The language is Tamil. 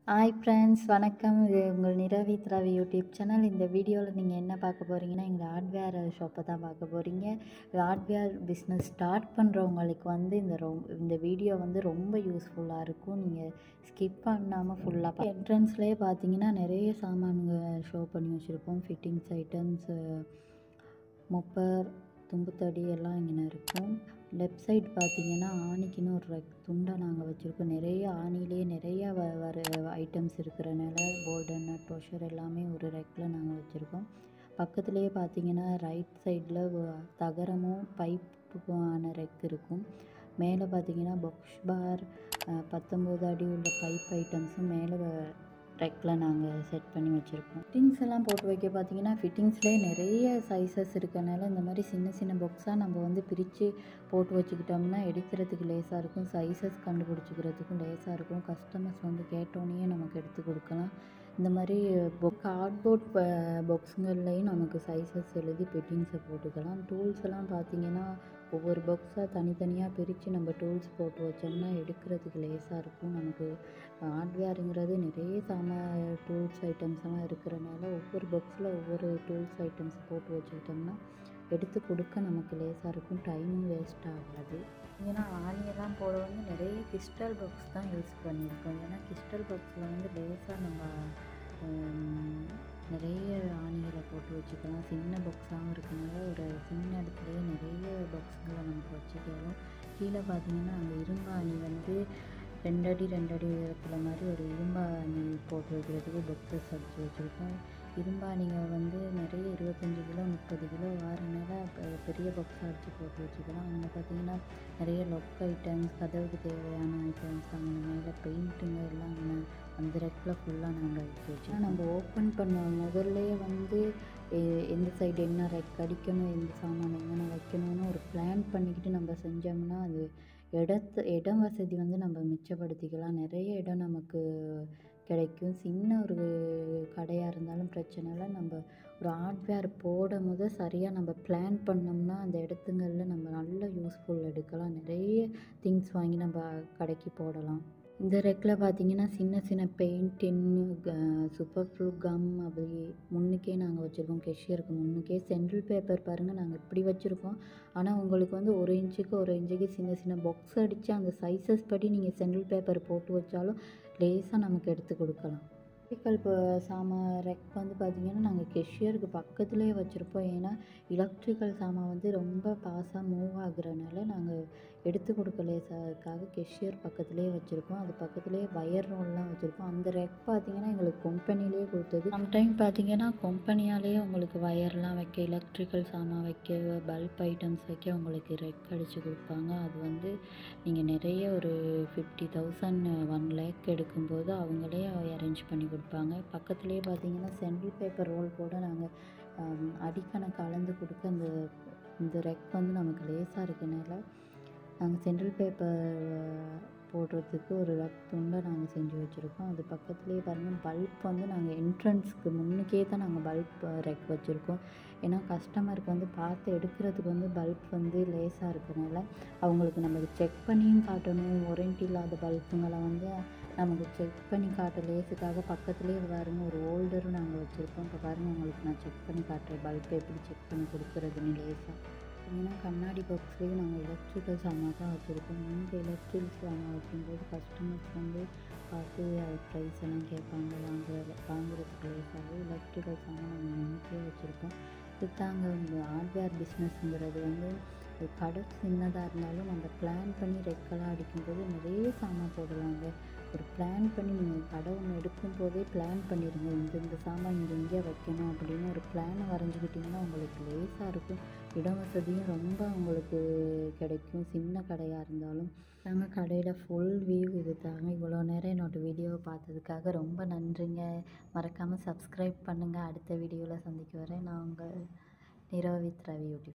ஹாய் ஃப்ரெண்ட்ஸ் வணக்கம் இது உங்கள் நிரவித் ரவி யூடியூப் சேனல் இந்த வீடியோவில் நீங்கள் என்ன பார்க்க போகிறீங்கன்னா எங்கள் ஹார்ட்வேர் ஷாப்பை தான் பார்க்க போகிறீங்க ஹார்ட்வேர் பிஸ்னஸ் ஸ்டார்ட் பண்ணுறவங்களுக்கு வந்து இந்த ரொ இந்த வீடியோ வந்து ரொம்ப யூஸ்ஃபுல்லாக இருக்கும் நீங்கள் ஸ்கிப் பண்ணாமல் ஃபுல்லாக என்ட்ரன்ஸ்லேயே பார்த்தீங்கன்னா நிறைய சாமானுங்க ஷோ பண்ணி வச்சுருப்போம் ஃபிட்டிங்ஸ் ஐட்டம்ஸு மொப்பர் தும்புத்தடி எல்லாம் இங்கே இருக்கும் லெஃப்ட் சைடு பார்த்தீங்கன்னா ஆணிக்குன்னு ஒரு ரெக் துண்டை நாங்கள் வச்சுருக்கோம் நிறைய ஆணிலே நிறைய வ வர ஐட்டம்ஸ் இருக்கிறனால போல்டன் டோஷர் எல்லாமே ஒரு ரெக்கில் நாங்கள் வச்சுருக்கோம் பக்கத்துலேயே பார்த்தீங்கன்னா ரைட் சைடில் தகரமும் பைப்புக்கான ரெக் இருக்கும் மேலே பார்த்தீங்கன்னா பொக்ஸ் பார் பத்தொம்போது அடி உள்ள பைப் ஐட்டம்ஸும் மேலே ரெக்கில் நாங்கள் செட் பண்ணி வச்சுருக்கோம் ஃபிட்டிங்ஸ் எல்லாம் போட்டு வைக்க பார்த்தீங்கன்னா ஃபிட்டிங்ஸ்லேயே நிறைய சைஸஸ் இருக்கனால இந்த மாதிரி சின்ன சின்ன பாக்ஸாக நம்ம வந்து பிரித்து போட்டு வச்சுக்கிட்டோம்னா எடுக்கிறதுக்கு லேசாக இருக்கும் சைஸஸ் கண்டுபிடிச்சிக்கிறதுக்கும் லேசாக இருக்கும் கஸ்டமர்ஸ் வந்து கேட்டோன்னே நமக்கு எடுத்து கொடுக்கலாம் இந்த மாதிரி பொக் கார்ட்போர்ட் பாக்ஸுங்கள்லேயும் நமக்கு சைஸஸ் எழுதி ஃபிட்டிங்ஸை போட்டுக்கலாம் டூல்ஸ் எல்லாம் பார்த்தீங்கன்னா ஒவ்வொரு பாக்ஸாக தனித்தனியாக பிரித்து நம்ம டூல்ஸ் போட்டு வச்சோம்னா எடுக்கிறதுக்கு லேசாக இருக்கும் நமக்கு ஹார்ட்வேருங்கிறது நிறைய சாமா டூல்ஸ் ஐட்டம்ஸ் எல்லாம் இருக்கிறனால ஒவ்வொரு பாக்ஸில் ஒவ்வொரு டூல்ஸ் ஐட்டம்ஸ் போட்டு வச்சுக்கிட்டோம்னா எடுத்து கொடுக்க நமக்கு லேசாக இருக்கும் டைமும் வேஸ்ட் ஆகாது ஏன்னா ஆணியெல்லாம் போட வந்து நிறைய கிறிஸ்டல் பாக்ஸ் தான் யூஸ் பண்ணியிருக்கோம் ஏன்னா கிறிஸ்டல் பாக்ஸில் வந்து லேசாக நம்ம நிறைய ஆணிகளை போட்டு வச்சுக்கலாம் சின்ன பாக்ஸாகவும் இருக்கனால ஒரு சின்ன இடத்துலையே நிறைய பாக்ஸுங்களை நமக்கு வச்சுக்கலாம் கீழே பார்த்தீங்கன்னா அந்த இரும்பு ஆணி வந்து ரெண்டடி ரெண்டடி உயரத்தில் மாதிரி ஒரு இரும்பாணி போட்டு வைக்கிறதுக்கு பாக்ஸஸ் அடித்து வச்சுருக்கோம் இரும்பாணிகள் வந்து நிறைய இருபத்தஞ்சி கிலோ முப்பது கிலோ வாரனால பெரிய பாக்ஸாக அடித்து போட்டு வச்சுக்கலாம் அங்கே பார்த்தீங்கன்னா நிறைய லொக் ஐட்டம்ஸ் கதவுக்கு தேவையான ஐட்டம்ஸ் அங்கே மேலே பெயிண்ட்டுங்க எல்லாம் அங்கே அந்த ரெக்கில் ஃபுல்லாக நாங்கள் எடுத்து வச்சோம் நம்ம ஓப்பன் பண்ண முதல்லையே வந்து எந்த சைடு என்ன ரெக் அடிக்கணும் எந்த சாமான் எங்கே வைக்கணும்னு ஒரு பிளான் பண்ணிக்கிட்டு நம்ம செஞ்சோம்னா அது இடத்து இடம் வசதி வந்து நம்ம மிச்சப்படுத்திக்கலாம் நிறைய இடம் நமக்கு கிடைக்கும் சின்ன ஒரு கடையாக இருந்தாலும் பிரச்சனை இல்லை நம்ம ஒரு ஹார்ட்வேர் போடும் போது சரியாக நம்ம பிளான் பண்ணோம்னா அந்த இடத்துங்களில் நம்ம நல்ல யூஸ்ஃபுல் எடுக்கலாம் நிறைய திங்ஸ் வாங்கி நம்ம கடைக்கு போடலாம் இந்த ரெக்கில் பார்த்தீங்கன்னா சின்ன சின்ன paint tin super flu gum அப்படி முன்னுக்கே நாங்கள் வச்சுருக்கோம் கெஷியருக்கு முன்னுக்கே சென்ட்ரல் பேப்பர் பாருங்கள் நாங்கள் இப்படி வச்சுருக்கோம் ஆனால் உங்களுக்கு வந்து ஒரு இன்ச்சுக்கு ஒரு இன்ச்சுக்கு சின்ன சின்ன பாக்ஸ் அடித்து அந்த சைஸஸ் படி நீங்கள் சென்ட்ரல் பேப்பர் போட்டு வச்சாலும் லேசாக நமக்கு எடுத்து கொடுக்கலாம் எலக்ட்ரிக்கல் இப்போ சாமான் ரெக் வந்து பார்த்திங்கன்னா நாங்கள் கெஷியருக்கு பக்கத்துலேயே வச்சுருப்போம் ஏன்னா எலக்ட்ரிக்கல் சாமான் வந்து ரொம்ப பாஸாக மூவ் ஆகுறனால நாங்கள் எடுத்து கொடுக்க லேசாக கெஷியர் பக்கத்துலேயே வச்சுருக்கோம் அது பக்கத்துலேயே வயர் ரோல்லாம் வச்சுருக்கோம் அந்த ரெக் பார்த்திங்கன்னா எங்களுக்கு கம்பெனிலே கொடுத்தது சம்டைம் பார்த்திங்கன்னா கம்பெனியாலேயே உங்களுக்கு வயர்லாம் வைக்க எலக்ட்ரிக்கல் சாமான் வைக்க பல்ப் ஐட்டம்ஸ் வைக்க உங்களுக்கு ரெக் அடித்து கொடுப்பாங்க அது வந்து நீங்கள் நிறைய ஒரு ஃபிஃப்டி தௌசண்ட் ஒன் லேக் எடுக்கும்போது அவங்களே அரேஞ்ச் பண்ணி கொடுப்பாங்க பக்கத்துலேயே பார்த்தீங்கன்னா சென்ட்ரல் பேப்பர் ரோல் கூட நாங்கள் அடிக்கணக்கு அளந்து கொடுக்க அந்த இந்த ரெக் வந்து நமக்கு லேசாக இருக்கனால நாங்கள் சென்ட்ரல் பேப்பர் போடுறதுக்கு ஒரு ரெக் துண்டை நாங்கள் செஞ்சு வச்சுருக்கோம் அது பக்கத்துலேயே பாருங்கள் பல்ப் வந்து நாங்கள் என்ட்ரன்ஸ்க்கு முன்னுக்கே தான் நாங்கள் பல்ப் ரெக் வச்சுருக்கோம் ஏன்னா கஸ்டமருக்கு வந்து பார்த்து எடுக்கிறதுக்கு வந்து பல்ப் வந்து லேசாக இருக்கிறனால அவங்களுக்கு நமக்கு செக் பண்ணியும் காட்டணும் ஒரண்டி இல்லாத பல்புங்களை வந்து நமக்கு செக் பண்ணி காட்ட லேஸுக்காக பக்கத்துலேயே பாருங்கள் ஒரு ஹோல்டரும் நாங்கள் வச்சுருக்கோம் இப்போ பாருங்கள் உங்களுக்கு நான் செக் பண்ணி காட்டுறேன் பல்ப் எப்படி செக் பண்ணி கொடுக்குறதுன்னு லேஸாக பார்த்தீங்கன்னா கண்ணாடி பாக்ஸ்லேயும் நாங்கள் எலக்ட்ரிக்கல் சாமான் தான் வச்சுருக்கோம் இந்த எலக்ட்ரிக்கல் சாமான் வைக்கும்போது கஸ்டமர்ஸ் வந்து பார்த்து அது ப்ரைஸ் எல்லாம் கேட்பாங்க வாங்குற வாங்குறதுக்கு லேசாக எலக்ட்ரிக்கல் சாமான் நாங்கள் முன்னுக்கே வச்சுருக்கோம் இதுதாங்க இந்த ஹார்ட்வேர் பிஸ்னஸ்ங்கிறது வந்து கடை சின்னதாக இருந்தாலும் நம்ம பிளான் பண்ணி ரெக்கெல்லாம் அடிக்கும்போது நிறைய சாமான் போடலாங்க ஒரு பிளான் பண்ணி நீங்கள் கடை ஒன்று எடுக்கும் போதே பிளான் பண்ணிடுங்க இந்த இந்த சாமான் இங்கே இங்கே வைக்கணும் அப்படின்னு ஒரு பிளானை வரைஞ்சிக்கிட்டிங்கன்னா உங்களுக்கு லேசாக இருக்கும் இட வசதியும் ரொம்ப உங்களுக்கு கிடைக்கும் சின்ன கடையாக இருந்தாலும் நாங்கள் கடையில் ஃபுல் வியூ இது தாங்க இவ்வளோ நேரம் என்னோடய வீடியோவை பார்த்ததுக்காக ரொம்ப நன்றிங்க மறக்காமல் சப்ஸ்கிரைப் பண்ணுங்கள் அடுத்த வீடியோவில் சந்திக்க வரேன் நான் உங்கள் நிரவித் ரவி யூடியூப்